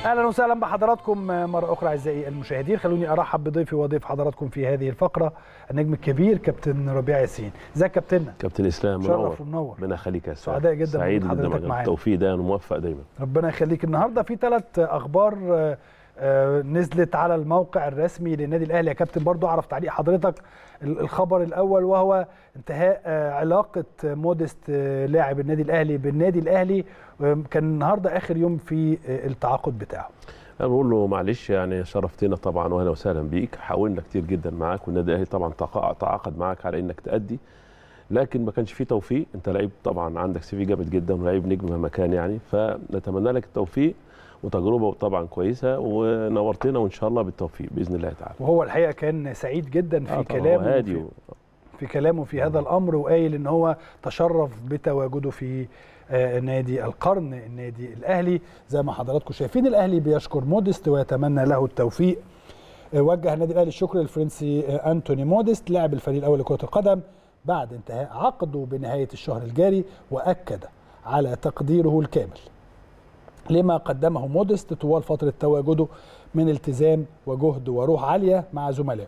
اهلا وسهلا بحضراتكم مره اخرى اعزائي المشاهدين خلوني ارحب بضيفي وضيف حضراتكم في هذه الفقره النجم الكبير كابتن ربيع ياسين ازيك كابتننا كابتن اسلام شرف منور ومنور ربنا يخليك يا سعداء جدا سعيد بوجود جدا حضرتك معاك معانا. التوفيق دايما وموفق دايما ربنا يخليك النهارده في ثلاث اخبار آه، آه، نزلت على الموقع الرسمي للنادي الاهلي يا كابتن برضو اعرف تعليق حضرتك ال- الخبر الاول وهو انتهاء آه، علاقه موديست آه، لاعب النادي الاهلي بالنادي الاهلي آه، كان النهارده اخر يوم في آه، التعاقد بتاعه انا بقول له معلش يعني شرفتنا طبعا واهلا وسهلا بيك حاولنا كتير جدا معاك والنادي الاهلي طبعا تقا- تعاقد معاك على انك تأدي لكن ما كانش فيه توفيق انت لعيب طبعا عندك سي في جامد جدا ولعيب نجم مهما كان يعني فنتمنى لك التوفيق وتجربه طبعا كويسه ونورتنا وان شاء الله بالتوفيق باذن الله تعالى وهو الحقيقه كان سعيد جدا في آه طبعاً، هو كلامه هادي في, و... في كلامه في هذا الامر وقايل ان هو تشرف بتواجده في آه، نادي القرن النادي الاهلي زي ما حضراتكم شايفين الاهلي بيشكر موديست ويتمنى له التوفيق آه، وجه النادي الاهلي الشكر للفرنسي آه، انتوني موديست لاعب الفريق الاول لكره القدم بعد انتهاء عقده بنهايه الشهر الجاري واكد على تقديره الكامل لما قدمه موديست طوال فتره تواجده من التزام وجهد وروح عاليه مع زملائه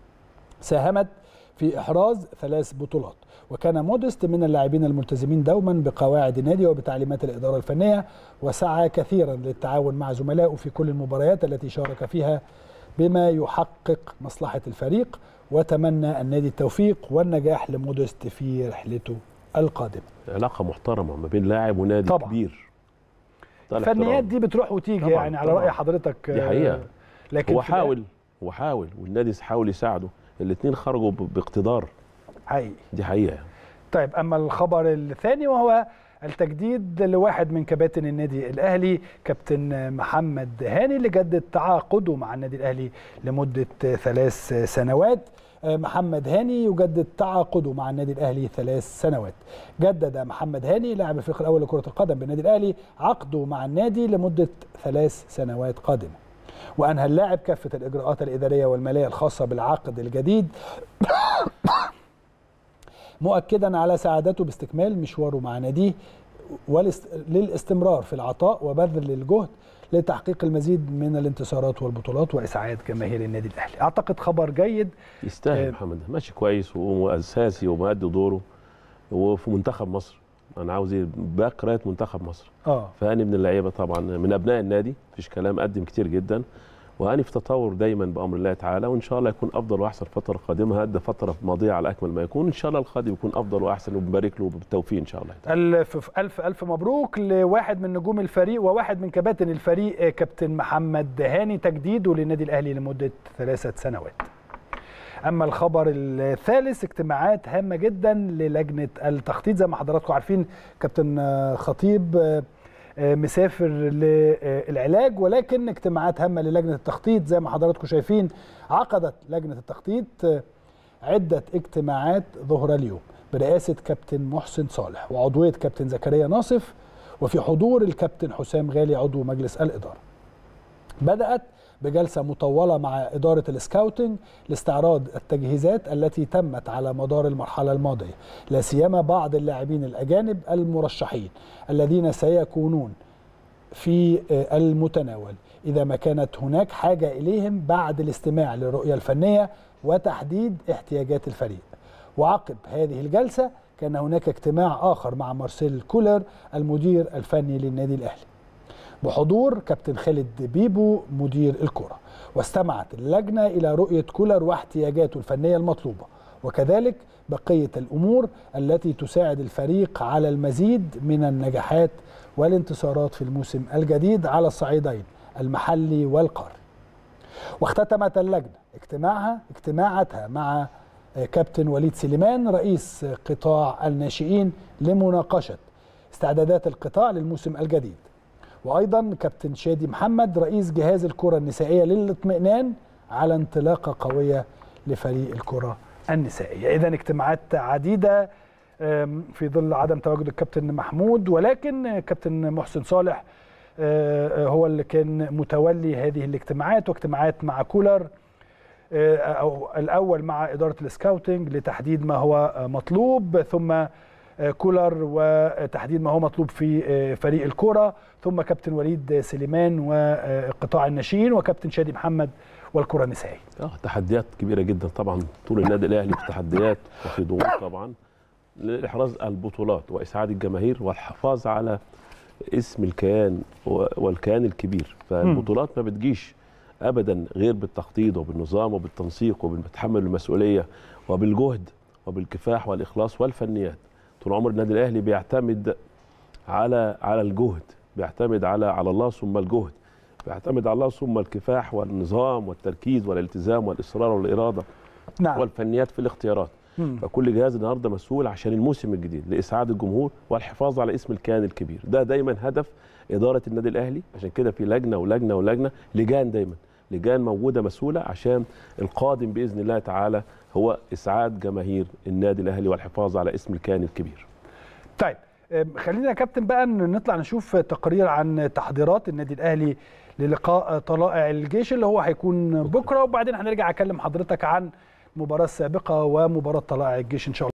ساهمت في إحراز ثلاث بطولات وكان مودست من اللاعبين الملتزمين دوما بقواعد النادي وبتعليمات الإدارة الفنية وسعى كثيرا للتعاون مع زملائه في كل المباريات التي شارك فيها بما يحقق مصلحة الفريق وتمنى النادي التوفيق والنجاح لمودست في رحلته القادمة علاقه محترمه ما بين لاعب ونادي طبعاً. كبير ده الفنيات الاحترام. دي بتروح وتيجي طبعاً، يعني على طبعاً. رأي حضرتك دي آه، حقيقة. لكن هو في الآخر- حاول هو حاول والنادي حاول يساعده الاثنين خرجوا ب- باقتدار حقيقي دي حقيقه يعني. طيب اما الخبر الثاني وهو التجديد لواحد من كباتن النادي الاهلي كابتن محمد هاني اللي جدد تعاقده مع النادي الاهلي لمده ثلاث سنوات آه، محمد هاني يجدد تعاقده مع النادي الاهلي ثلاث سنوات جدد محمد هاني لاعب الفريق الاول لكره القدم بالنادي الاهلي عقده مع النادي لمده ثلاث سنوات قادمه وانهى اللاعب كافه الاجراءات الاداريه والماليه الخاصه بالعقد الجديد مؤكدا على سعادته باستكمال مشواره مع ناديه والاست... للاستمرار في العطاء وبذل الجهد لتحقيق المزيد من الانتصارات والبطولات واسعاد جماهير النادي الاهلي اعتقد خبر جيد يستاهل آه. محمد ماشي كويس واساسي ومؤدي دوره وفي منتخب مصر انا عاوز ايه باك رايت منتخب مصر اه فهاني من اللعيبه طبعا من ابناء النادي مفيش كلام قدم كتير جدا وهاني في تطور دايما بامر الله تعالى وان شاء الله يكون افضل واحسن فتره قادمه هدى فتره ماضيه على اكمل ما يكون ان شاء الله القادم يكون افضل واحسن وبنبارك له بالتوفيق ان شاء الله الف الف الف مبروك لواحد من نجوم الفريق وواحد من كباتن الفريق آه، كابتن محمد هاني تجديده للنادي الاهلي لمده ثلاثه سنوات اما الخبر الثالث اجتماعات هامه جدا للجنه التخطيط زي ما حضراتكم عارفين كابتن آه، خطيب آه، آه، مسافر للعلاج ولكن اجتماعات هامه للجنه التخطيط زي ما حضراتكم شايفين عقدت لجنه التخطيط آه، عده اجتماعات ظهر اليوم برئاسه كابتن محسن صالح وعضويه كابتن زكريا ناصف وفي حضور الكابتن حسام غالي عضو مجلس الاداره بدأت بجلسة مطولة مع إدارة السكاوتنج لاستعراض التجهيزات التي تمت على مدار المرحلة الماضية لا سيما بعض اللاعبين الأجانب المرشحين الذين سيكونون في آه، المتناول إذا ما كانت هناك حاجة إليهم بعد الاستماع للرؤية الفنية وتحديد احتياجات الفريق وعقب هذه الجلسة كان هناك اجتماع آخر مع مارسيل كولر المدير الفني للنادي الأهلي بحضور كابتن خالد بيبو مدير الكرة واستمعت اللجنة إلى رؤية كولر واحتياجاته الفنية المطلوبة وكذلك بقية الأمور التي تساعد الفريق على المزيد من النجاحات والانتصارات في الموسم الجديد على الصعيدين المحلي والقاري واختتمت اللجنة اجتماعها اجتماعاتها مع كابتن وليد سليمان رئيس قطاع الناشئين لمناقشة استعدادات القطاع للموسم الجديد وايضا كابتن شادي محمد رئيس جهاز الكره النسائيه للاطمئنان على انطلاقه قويه لفريق الكره النسائيه اذا اجتماعات عديده آم، في ظل عدم تواجد الكابتن محمود ولكن كابتن محسن صالح آه، هو اللي كان متولي هذه الاجتماعات واجتماعات مع كولر آه، أو الأول مع إدارة السكاوتنج لتحديد ما هو آه، مطلوب ثم كولر وتحديد ما هو مطلوب في فريق الكرة ثم كابتن وليد سليمان وقطاع الناشئين وكابتن شادي محمد والكرة النسائية اه تحديات كبيره جدا طبعا طول النادي الاهلي في تحديات وفي ضغوط طبعا لاحراز البطولات واسعاد الجماهير والحفاظ على اسم الكيان والكيان الكبير فالبطولات ما بتجيش ابدا غير بالتخطيط وبالنظام وبالتنسيق وبالتحمل المسؤوليه وبالجهد وبالكفاح والاخلاص والفنيات طول عمر النادي الاهلي بيعتمد على على الجهد بيعتمد على على الله ثم الجهد بيعتمد على الله ثم الكفاح والنظام والتركيز والالتزام والاصرار والاراده نعم والفنيات في الاختيارات مم. فكل جهاز النهارده مسؤول عشان الموسم الجديد لاسعاد الجمهور والحفاظ على اسم الكيان الكبير ده دايما هدف اداره النادي الاهلي عشان كده في لجنه ولجنه ولجنه لجان دايما لجان موجوده مسؤوله عشان القادم باذن الله تعالى هو اسعاد جماهير النادي الاهلي والحفاظ على اسم الكيان الكبير طيب أم، خلينا يا كابتن بقى ن- نطلع نشوف تقرير عن تحضيرات النادي الاهلي للقاء طلائع الجيش اللي هو هيكون بكره وبعدين هنرجع اكلم حضرتك عن المباراه السابقه ومباراه طلائع الجيش ان شاء الله